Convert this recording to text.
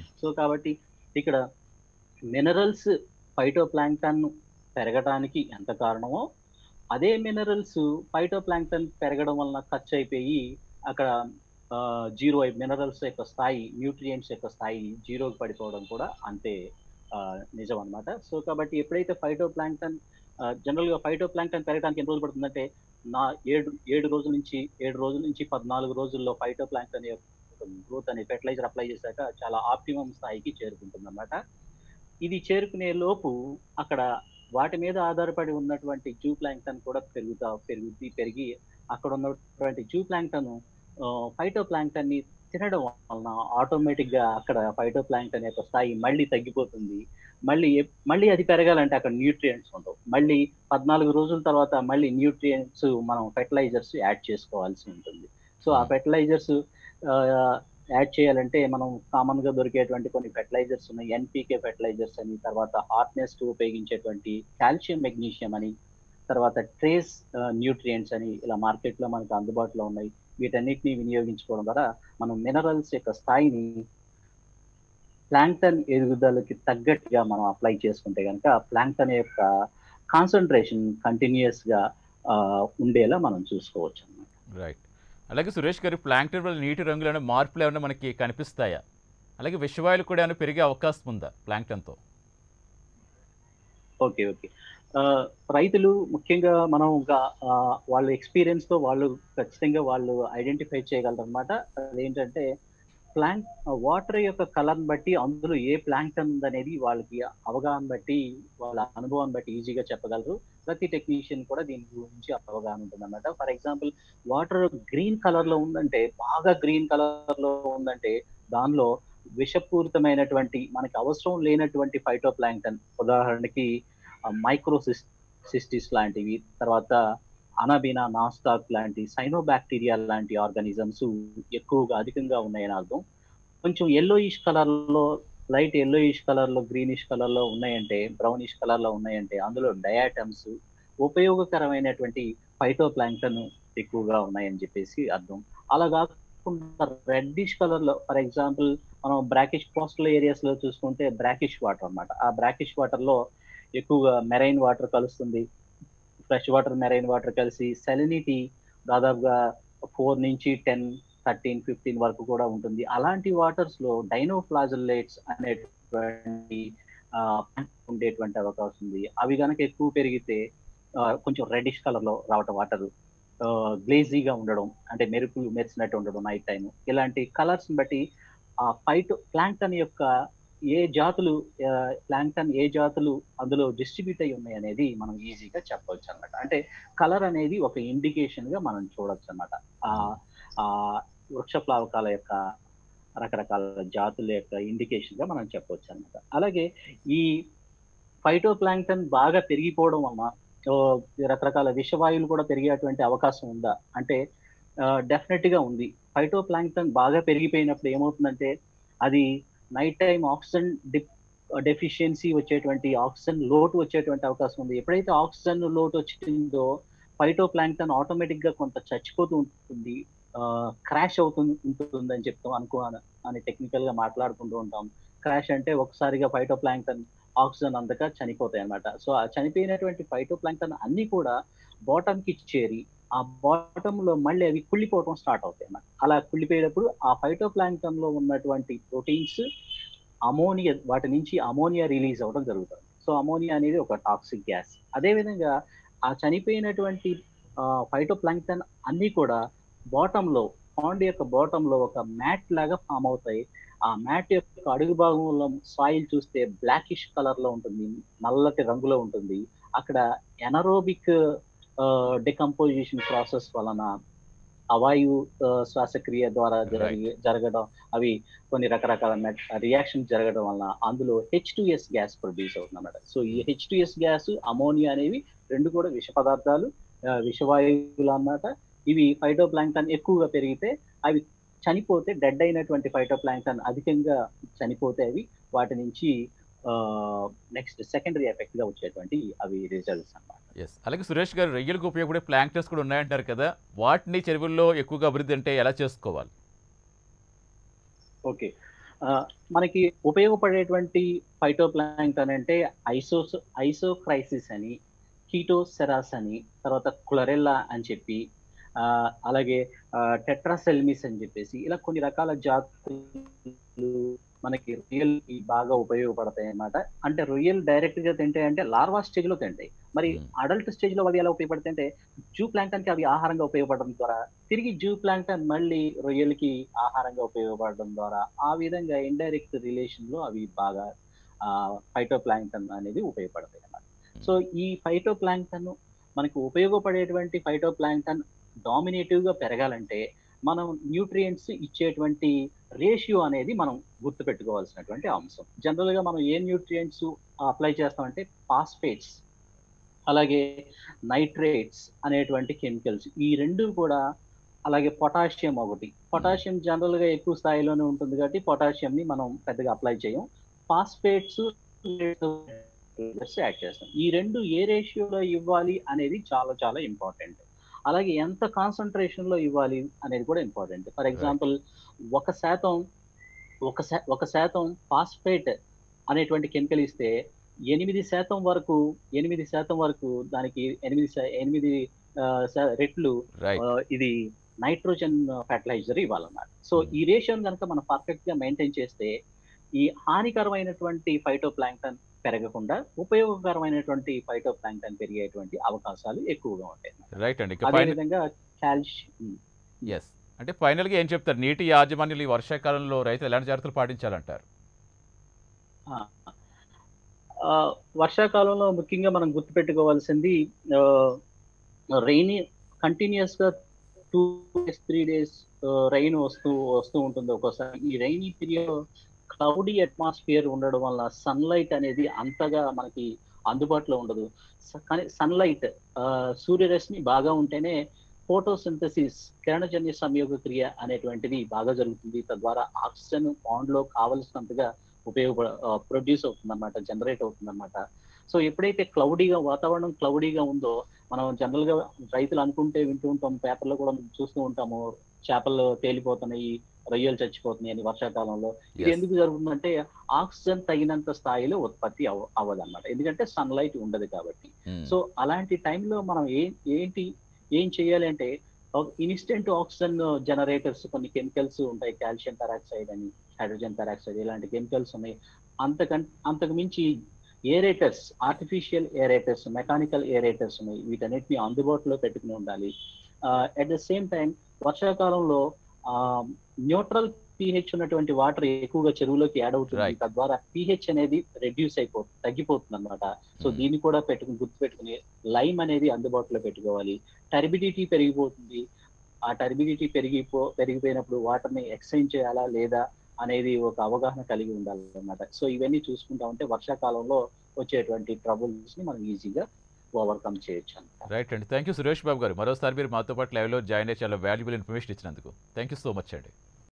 So కాబట్టి ఇక్కడ minerals phyto phytoplankton పెరగడానికి ఎంత కారణమో అదే మినరల్స్ ఫైటో ప్లాంక్టన్ పెరగడం వలన ఖర్చు అయిపోయి అక్కడ జీరో మినరల్స్ యొక్క స్థాయి న్యూట్రియంట్స్ యొక్క స్థాయి జీరోకి పడిపోవడం కూడా అంతే ఆ, నిజం అన్నమాట సో కాబట్టి ఎప్పుడైతే ఫైటో ప్లాంక్టన్ జనరల్ గా ఫైటో ప్లాంక్టన్ పెరగడానికి ఎన్ని రోజులు పడుతుందంటే నా ఏడు ఏడు రోజుల నుంచి ఏడు రోజుల నుంచి పద్నాలుగు రోజుల్లో ఫైటో ప్లాంక్టన్ యొక్క గ్రోత్ అనే ఫెర్టిలైజర్ అప్లై చేశాక చాలా ఆప్టిమం స్థాయికి చేరుకుంటుంది అనమాట ఇది చేరుకునే లోపు అక్కడ వాటి మీద ఆధారపడి ఉన్నటువంటి జూ ప్లాంక్టన్ కూడా పెరుగుతా పెరుగుతీ పెరిగి అక్కడ ఉన్నటువంటి జూ ప్లాంక్టన్ ఫైటో ప్లాంక్టన్ ని తినడం వలన ఆటోమేటిక్ గా అక్కడ ఫైటో ప్లాంక్టన్ యొక్క స్థాయి మళ్ళీ తగ్గిపోతుంది మళ్ళీ ఎప్- మళ్ళీ అది పెరగాలంటే అక్కడ న్యూట్రియంట్స్ ఉండవు మళ్ళీ పద్నాలుగు రోజుల తర్వాత మళ్ళీ న్యూట్రియంట్స్ మనం ఫెర్టిలైజర్స్ యాడ్ చేసుకోవాల్సి ఉంటుంది సో ఆ ఫెర్టిలైజర్స్ యాడ్ చేయాలంటే మనం కామన్ గా దొరికేటువంటి కొన్ని ఫెర్టిలైజర్స్ ఉన్నాయి ఎన్పికే ఫెర్టిలైజర్స్ అని తర్వాత హార్ట్నెస్ కు ఉపయోగించేటువంటి కాల్షియం మెగ్నీషియం అని తర్వాత ట్రేస్ న్యూట్రియంట్స్ అని ఇలా మార్కెట్ లో మనకు అందుబాటులో ఉన్నాయి వీటన్నిటిని వినియోగించుకోవడం ద్వారా మనం మినరల్స్ యొక్క స్థాయిని ప్లాంక్టన్ ఎదుగుదలకి తగ్గట్టుగా మనం అప్లై చేసుకుంటే కనుక ప్లాంక్టన్ యొక్క కాన్సన్ట్రేషన్ కంటిన్యూస్ గా ఆ, ఉండేలా మనం చూసుకోవచ్చు అన్నమాట రైట్ అలాగే సురేష్ గారు ప్లాంక్టన్ వల్ల నీటి రంగులోనే మార్పులు ఏమైనా మనకి కనిపిస్తాయా అలాగే విషవాయులు కూడా ఏమైనా పెరిగే అవకాశం ఉందా ప్లాంక్టన్తో ఓకే ఓకే ఆ, రైతులు ముఖ్యంగా మనం గా- ఆ, వాళ్ళ ఎక్స్పీరియన్స్ తో వాళ్ళు ఖచ్చితంగా వాళ్ళు ఐడెంటిఫై చేయగలరు అనమాట అదేంటంటే ప్లాంక్ వాటర్ యొక్క కలర్ బట్టి అందులో ఏ ప్లాంక్టన్ ఉందనేది వాళ్ళకి అవగాహన బట్టి వాళ్ళ అనుభవం బట్టి ఈజీగా చెప్పగలరు ప్రతి టెక్నీషియన్ కూడా దీని గురించి అవగాహన ఉంటుంది అనమాట for example water green colour లో ఉందంటే బాగా గ్రీన్ కలర్ లో ఉందంటే దానిలో విషపూరితమైనటువంటి మనకి అవసరం లేనటువంటి ఫైటో ప్లాంక్టన్ ఉదాహరణకి మైక్రో సిస్టిస్ లాంటివి తర్వాత అనబీనా నాస్టాక్ లాంటి సైనోబాక్టీరియా లాంటి ఆర్గానిజమ్స్ ఎక్కువగా అధికంగా ఉన్నాయని అర్థం కొంచెం ఎల్లోయిష్ కలర్ లో లైట్ ఎల్లోయిష్ కలర్ లో గ్రీనిష్ కలర్ లో ఉన్నాయంటే బ్రౌనిష్ కలర్ లో ఉన్నాయంటే అందులో డయాటమ్స్ ఉపయోగకరమైనటువంటి ఫైటో ప్లాంక్టన్ ఎక్కువగా ఉన్నాయని చెప్పేసి అర్థం అలా కాకుండా రెడ్డిష్ కలర్ లో ఫర్ ఎగ్జాంపుల్ మనం బ్రాకిష్ కోస్టల్ ఏరియాస్ లో చూసుకుంటే బ్రాకిష్ వాటర్ అన్నమాట ఆ బ్రాకిష్ వాటర్ లో ఎక్కువగా మెరైన్ వాటర్ కలుస్తుంది ఫ్రెష్ వాటర్ మెరైన్ వాటర్ కలిసి సెలినిటీ దాదాపుగా ఫోర్ నుంచి టెన్ థర్టీన్ ఫిఫ్టీన్ వరకు కూడా ఉంటుంది అలాంటి వాటర్స్ లో డైనోఫ్లాజల్లేట్స్ అనేటువంటి ఆ, ఉండేటువంటి అవకాశం ఉంది అవి కనుక ఎక్కువ పెరిగితే ఆ, కొంచెం రెడ్డిష్ కలర్ లో రావటం వాటర్ గ్లేజీగా ఉండడం అంటే మెరుపులు మెరిసినట్టు ఉండడం నైట్ టైం ఇలాంటి కలర్స్ బట్టి ఆ ఫైట్ ప్లాంక్టన్ యొక్క ఏ జాతులు ప్లాంక్టన్ ఏ జాతులు అందులో డిస్ట్రిబ్యూట్ అయి ఉన్నాయి అనేది మనం ఈజీగా చెప్పవచ్చు అనమాట అంటే కలర్ అనేది ఒక ఇండికేషన్ గా మనం చూడొచ్చు అనమాట ఆ వృక్ష ప్లావకాల యొక్క రకరకాల జాతుల యొక్క ఇండికేషన్ గా మనం చెప్పవచ్చు అనమాట అలాగే ఈ ఫైటో ప్లాంక్టన్ బాగా పెరిగిపోవడం వలన ఆ, రకరకాల విషవాయువులు కూడా పెరిగేటువంటి అవకాశం ఉందా అంటే డెఫినెట్ గా ఉంది ఫైటో ప్లాంక్టన్ బాగా పెరిగిపోయినప్పుడు ఏమవుతుందంటే అది night time oxygen dip deficiency వచ్చేటువంటి ఆక్సిజన్ లోటు వచ్చేటువంటి అవకాశం ఉంది ఎప్పుడైతే ఆక్సిజన్ లోటు వచ్చిందో ఫైటో ప్లాంక్టన్ ఆటోమేటిక్ గా కొంత చచ్చిపోతూ ఉంటుంది క్రాష్ అవుతుంది ఉంటుందని చెప్తాం అనుకో అని టెక్నికల్ గా మాట్లాడుకుంటూ ఉంటాం క్రాష్ అంటే ఒకసారిగా ఫైటో ప్లాంక్టన్ ఆక్సిజన్ అందక చనిపోతాయి అన్నమాట సో ఆ చనిపోయినటువంటి ఫైటో ప్లాంక్టన్ అన్ని కూడా బాటమ్ కి చేరి ఆ బాటమ్ లో మళ్ళీ అవి కుళ్ళిపోవడం స్టార్ట్ అవుతాయి అన్నమాట అలా కుళ్ళిపోయేటప్పుడు ఆ ఫైటో ప్లాంక్టన్ లో ఉన్నటువంటి ప్రోటీన్స్ అమోనియా వాటి నుంచి అమోనియా రిలీజ్ అవ్వడం జరుగుతుంది సో అమోనియా అనేది ఒక టాక్సిక్ గ్యాస్ అదేవిధంగా ఆ చనిపోయినటువంటి ఫైటో ప్లాంక్టన్ అన్ని కూడా బాటమ్ లో పాండ్ యొక్క బాటమ్ లో ఒక మ్యాట్ లాగా ఫామ్ అవుతాయి ఆ మ్యాట్ యొక్క అడుగు భాగంలో సాయిల్ చూస్తే బ్లాకిష్ కలర్ లో ఉంటుంది నల్లటి రంగులో ఉంటుంది అక్కడ ఎనరోబిక్ డికంపోజిషన్ ప్రాసెస్ వలన అవాయు ఆ, శ్వాసక్రియ ద్వారా జరిగి జరగడం అవి కొన్ని రకరకాల రియాక్షన్ జరగడం వలన అందులో H two S gas produce అవుతుంది అన్నమాట సో ఈ H two S gas ammonia అనేవి రెండు కూడా విష పదార్థాలు ఆ, విషవాయువులు అన్నమాట ఇవి ఫైటో ప్లాంక్టన్ ఎక్కువగా పెరిగితే అవి చనిపోతే డెడ్ అయినటువంటి ఫైటో ప్లాంక్టన్ అధికంగా చనిపోతే అవి వాటి నుంచి నెక్స్ట్ సెకండరీ ఎఫెక్ట్ గా వచ్చేటువంటి అవి రిజల్ట్స్ అన్నమాట ఎస్ అలాగే సురేష్ గారు రొయ్యలకు ఉపయోగపడే ప్లాంక్టన్స్ కూడా ఉన్నాయంటారు కదా వాటిని చెరువుల్లో ఎక్కువగా అభివృద్ధి అంటే ఎలా చేసుకోవాలి ఓకే ఆ, మనకి ఉపయోగపడేటువంటి ఫైటోప్లాంక్టన్ అంటే ఐసోస్ ఐసోక్రైసిస్ అని కీటోసెరాస్ అని తర్వాత క్లొరెల్లా అని చెప్పి ఆ, అలాగే టెట్రాసెల్మిస్ అని చెప్పేసి ఇలా కొన్ని రకాల జాతులు మనకి రొయ్యల్ బాగా ఉపయోగపడతాయి అన్నమాట అంటే రొయ్యలు డైరెక్ట్ గా తింటాయి అంటే లార్వా స్టేజ్ లో తింటాయి మరి Hmm. అడల్ట్ స్టేజ్ లో అవి ఎలా ఉపయోగపడతాయి అంటే జూ ప్లాంక్టన్ కి అవి ఆహారంగా ఉపయోగపడడం ద్వారా తిరిగి జూ ప్లాంక్టన్ మళ్ళీ రొయ్యలకి ఆహారంగా ఉపయోగపడడం ద్వారా ఆ విధంగా ఇండైరెక్ట్ రిలేషన్ లో అవి బాగా ఫైటో ప్లాంక్టన్ అనేది ఉపయోగపడతాయి అన్నమాట సో ఈ ఫైటో ప్లాంక్టన్ మనకు ఉపయోగపడేటువంటి ఫైటో ప్లాంక్టన్ డామినేటివ్ గా పెరగాలంటే మనం న్యూట్రియంట్స్ ఇచ్చేటువంటి రేషియో అనేది మనం గుర్తుపెట్టుకోవాల్సినటువంటి అంశం జనరల్ గా మనం ఏ న్యూట్రియంట్స్ అప్లై చేస్తామంటే ఫాస్ఫేట్స్ అలాగే నైట్రేట్స్ అనేటువంటి కెమికల్స్ ఈ రెండు కూడా అలాగే పొటాషియం ఒకటి పొటాషియం జనరల్ గా ఎక్కువ స్థాయిలోనే ఉంటుంది కాబట్టి పొటాషియం ని మనం పెద్దగా అప్లై చేయం ఫాస్ఫేట్స్ యాడ్ చేస్తాం ఈ రెండు ఏ రేషియోలో ఇవ్వాలి అనేది చాలా చాలా ఇంపార్టెంట్ అలాగే ఎంత కాన్సన్ట్రేషన్ లో ఇవ్వాలి అనేది కూడా ఇంపార్టెంట్ ఫర్ ఎగ్జాంపుల్ ఒక శాతం ఒక శా ఒక శాతం ఫాస్ఫేట్ అనేటువంటి కెమికల్ ఇస్తే ఎనిమిది శాతం వరకు ఎనిమిది శాతం వరకు దానికి ఎనిమిది శా- ఎనిమిది ఆ, శా- రెట్లు రైట్ ఆ, ఇది నైట్రోజన్ ఫెర్టిలైజర్ ఇవ్వాలన్నమాట సో Hmm. ఈ రేషియోని కనుక మనం పర్ఫెక్ట్ గా మెయింటైన్ చేస్తే ఈ హానికరమైనటువంటి ఫైటో ప్లాంక్టన్ పెరగకుండా ఉపయోగకరమైనటువంటి ఫైటో ప్లాంక్టన్ పెరిగేటువంటి అవకాశాలు ఎక్కువగా ఉంటాయి రైట్ అండి ఇక అదే ఫైనల్ విధంగా కాల్షియం ఎస్ అంటే ఫైనల్గా ఏం చెప్తారు నీటి యాజమాన్యులు ఈ వర్షాకాలంలో రైతులు ఎలాంటి జాగ్రత్తలు పాటించాలంటారు ఆ, వర్షాకాలంలో ముఖ్యంగా మనం గుర్తుపెట్టుకోవాల్సింది రెయిన్ కంటిన్యూస్ గా two days three days rain వస్తూ వస్తూ ఉంటుంది ఒక్కోసారి ఈ రైనీ పీరియడ్ క్లౌడీ అట్మాస్ఫియర్ ఉండడం వల్ల సన్లైట్ అనేది అంతగా మనకి అందుబాటులో ఉండదు స- కానీ సన్లైట్ సూర్యరశ్మి బాగా ఉంటేనే ఫోటోసింథసిస్ కిరణజన్య సంయోగ క్రియ అనేటువంటిది బాగా జరుగుతుంది తద్వారా ఆక్సిజన్ పాండ్ లో కావలసినంతగా ఉపయోగపడ ప్రొడ్యూస్ అవుతుంది అనమాట జనరేట్ అవుతుంది అనమాట సో ఎప్పుడైతే క్లౌడీగా వాతావరణం క్లౌడీగా ఉందో మనం జనరల్ గా రైతులు అనుకుంటే వింటూ ఉంటాం పేపర్లో కూడా మనం చూస్తూ ఉంటాము చేపలు తేలిపోతున్నాయి రొయ్యలు చచ్చిపోతున్నాయి అని వర్షాకాలంలో ఇది Yes. ఎందుకు జరుగుతుందంటే ఆక్సిజన్ తగినంత స్థాయిలో ఉత్పత్తి అవ అవ్వదన్నమాట ఎందుకంటే సన్లైట్ ఉండదు కాబట్టి Hmm. సో అలాంటి టైంలో మనం ఏ ఏంటి ఏం చేయాలి అంటే ఇన్స్టెంట్ ఆక్సిజన్ జనరేటర్స్ కొన్ని కెమికల్స్ ఉంటాయి కాల్షియం పెరాక్సైడ్ అని హైడ్రోజన్ పెరాక్సైడ్ ఇలాంటి కెమికల్స్ ఉన్నాయి అంతకం అంతకు మించి aerators artificial aerators mechanical aerators ఉన్నాయి వీటన్నిటిని అందుబాటులో పెట్టుకుని ఉండాలి అట్ ద సేమ్ టైం వర్షాకాలంలో న్యూట్రల్ పిహెచ్ ఉన్నటువంటి వాటర్ ఎక్కువగా చెరువులోకి యాడ్ అవుతుంది Right. తద్వారా పిహెచ్ అనేది రెడ్యూస్ అయిపోతుంది తగ్గిపోతుంది అనమాట సో Hmm. దీన్ని కూడా పెట్టుకుని గుర్తు పెట్టుకుని లైమ్ అనేది అందుబాటులో పెట్టుకోవాలి టర్బిడిటీ పెరిగిపోతుంది ఆ టర్బిడిటీ పెరిగిపో పెరిగిపోయినప్పుడు వాటర్ ని ఎక్స్చేంజ్ చేయాలా లేదా అనేది ఒక అవగాహన కలిగి ఉండాలి అనమాట సో ఇవన్నీ చూసుకుంటా ఉంటే వర్షాకాలంలో వచ్చేటువంటి ట్రబుల్స్ ని మనం ఈజీగా ఓవర్కమ్ చేయొచ్చు అనమాట రైట్ అండి థ్యాంక్ యూ సురేష్ బాబు గారు మరోసారి మీరు మాతో పాటు లైవ్లో జాయిన్ అయ్యి చాలా వాల్యుబుల్ ఇన్ఫర్మేషన్ ఇచ్చినందుకు థ్యాంక్ యూ సో మచ్ అండి